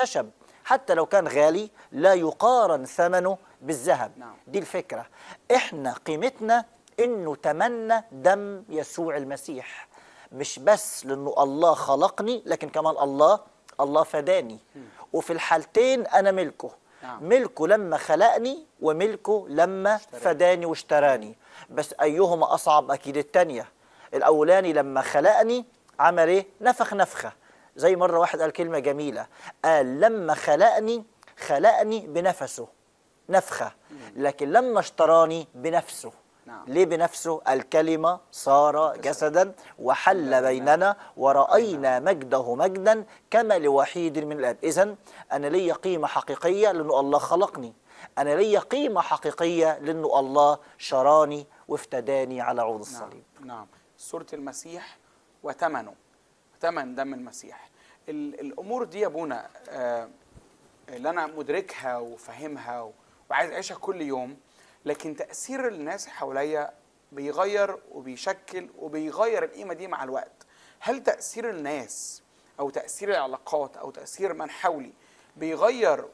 خشب حتى لو كان غالي لا يقارن ثمنه بالذهب نعم. دي الفكرة احنا قيمتنا انه تمنى دم يسوع المسيح مش بس لانه الله خلقني لكن كمان الله الله فداني وفي الحالتين انا ملكه نعم. ملكه لما خلقني وملكه لما فداني واشتراني بس ايهما اصعب اكيد التانية الاولاني لما خلقني عمل ايه نفخ نفخه زي مره واحد قال كلمه جميله قال لما خلقني خلقني بنفسه نفخه لكن لما اشتراني بنفسه نعم. ليه بنفسه الكلمة صار جسدا وحل بيننا ورأينا مجده مجدا كما لوحيد من الآب إذا أنا لي قيمة حقيقية لأنه الله خلقني أنا لي قيمة حقيقية لأنه الله شراني وافتداني على عود الصليب نعم نعم صورة المسيح وثمنه ثمن دم المسيح ال- الامور دي يا ابونا آه، اللي انا مدركها وفاهمها و- وعايز اعيشها كل يوم لكن تاثير الناس حواليا بيغير وبيشكل وبيغير القيمه دي مع الوقت هل تاثير الناس او تاثير العلاقات او تاثير من حولي بيغير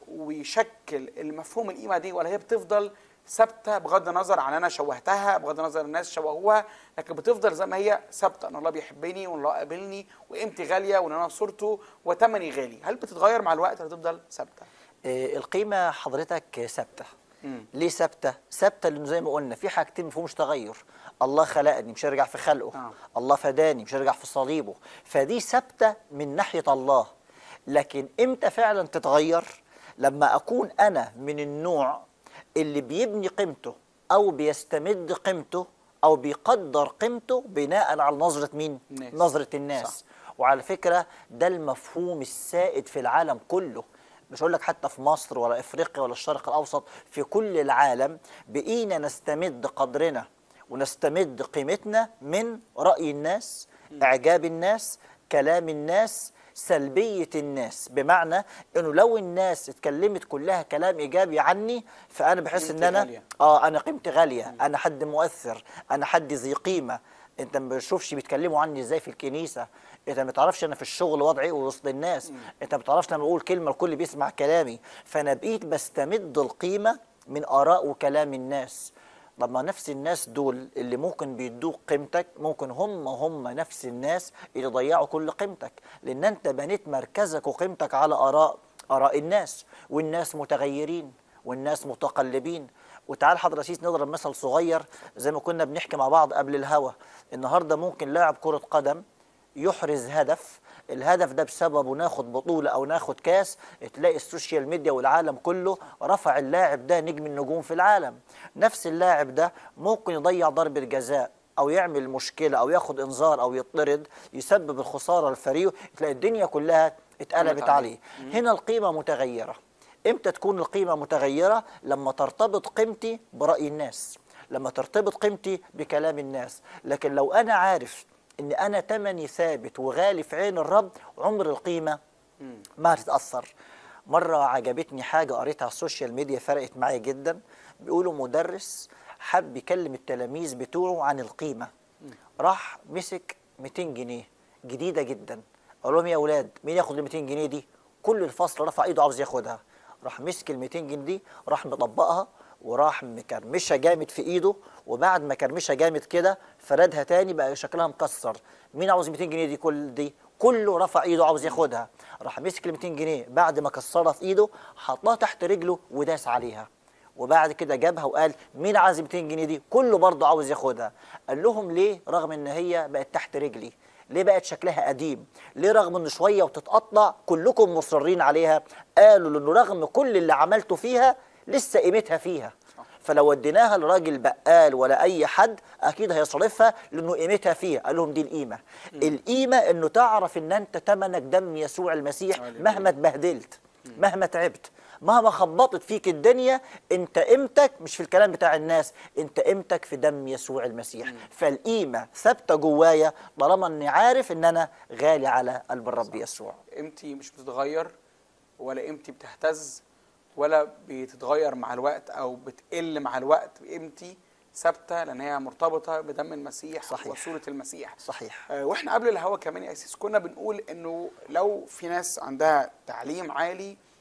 ويشكل المفهوم القيمه دي ولا هي بتفضل ثابته بغض النظر عن انا شوهتها بغض النظر الناس شوهوها لكن بتفضل زي ما هي ثابته ان الله بيحبني وان الله قابلني وقيمتي غاليه وان انا صورته وثمني غالي هل بتتغير مع الوقت ولا تفضل ثابته آه، القيمة حضرتك ثابتة مم. ليه ثابتة؟ ثابتة لأنه زي ما قلنا في حاجتين ما فيهمش تغير الله خلقني مش هيرجع في خلقه آه. الله فداني مش هيرجع في صليبه فدي ثابتة من ناحية الله لكن امتى فعلا تتغير لما أكون أنا من النوع اللي بيبني قيمته أو بيستمد قيمته أو بيقدر قيمته بناء على نظرة مين؟ الناس. نظرة الناس صح. وعلى فكرة ده المفهوم السائد في العالم كله مش هقول لك حتى في مصر ولا افريقيا ولا الشرق الاوسط في كل العالم بقينا نستمد قدرنا ونستمد قيمتنا من راي الناس اعجاب الناس كلام الناس سلبيه الناس بمعنى انه لو الناس اتكلمت كلها كلام ايجابي عني فانا بحس ان قيمتي انا غالية. اه انا قيمتي غاليه انا حد مؤثر انا حد ذي قيمه انت ما بتشوفش بيتكلموا عني ازاي في الكنيسه انت ما تعرفش انا في الشغل وضعي ايه وسط الناس انت ما بتعرفش لما بقول كلمه الكل بيسمع كلامي فانا بقيت بستمد القيمه من اراء وكلام الناس طب ما نفس الناس دول اللي ممكن بيدوك قيمتك ممكن هم هم نفس الناس اللي ضيعوا كل قيمتك لان انت بنيت مركزك وقيمتك على اراء اراء الناس والناس متغيرين والناس متقلبين وتعال حضرتك سيس نضرب مثل صغير زي ما كنا بنحكي مع بعض قبل الهوا النهارده ممكن لاعب كرة قدم يحرز هدف الهدف ده بسببه ناخد بطولة أو ناخد كاس تلاقي السوشيال ميديا والعالم كله رفع اللاعب ده نجم النجوم في العالم نفس اللاعب ده ممكن يضيع ضربة جزاء أو يعمل مشكلة أو ياخد إنذار أو يطرد يسبب الخسارة للفريق تلاقي الدنيا كلها اتقلبت قامت عليه عليه. هنا القيمة متغيرة امتى تكون القيمة متغيرة لما ترتبط قيمتي برأي الناس لما ترتبط قيمتي بكلام الناس لكن لو أنا عارف ان انا تمني ثابت وغالي في عين الرب عمر القيمه ما هتتاثر مره عجبتني حاجه قريتها على السوشيال ميديا فرقت معايا جدا بيقولوا مدرس حب يكلم التلاميذ بتوعه عن القيمه راح مسك 200 جنيه جديده جدا قال لهم يا اولاد مين ياخد ال 200 جنيه دي كل الفصل رفع ايده عاوز ياخدها راح مسك ال 200 جنيه دي راح مطبقها وراح مكرمشها جامد في ايده وبعد ما كرمشها جامد كده فردها تاني بقى شكلها مكسر مين عاوز 200 جنيه دي كل دي كله رفع ايده عاوز ياخدها راح مسك ال 200 جنيه بعد ما كسرها في ايده حطها تحت رجله وداس عليها وبعد كده جابها وقال مين عايز 200 جنيه دي كله برضه عاوز ياخدها قال لهم ليه رغم ان هي بقت تحت رجلي ليه بقت شكلها قديم ليه رغم ان شويه وتتقطع كلكم مصرين عليها قالوا لانه رغم كل اللي عملته فيها لسه قيمتها فيها فلو وديناها لراجل بقال ولا اي حد اكيد هيصرفها لانه قيمتها فيها قال لهم دي القيمه القيمه انه تعرف ان انت تمنك دم يسوع المسيح هللويا. مهما اتبهدلت مهما تعبت مهما خبطت فيك الدنيا انت قيمتك مش في الكلام بتاع الناس انت قيمتك في دم يسوع المسيح فالقيمه ثابته جوايا طالما اني عارف ان انا غالي على قلب الرب يسوع قيمتي مش بتتغير ولا قيمتي بتهتز ولا بتتغير مع الوقت او بتقل مع الوقت قيمتي ثابته لان هي مرتبطه بدم المسيح صحيح. وصوره المسيح صحيح آه، واحنا قبل الهوا كمان يا اسيس كنا بنقول انه لو في ناس عندها تعليم عالي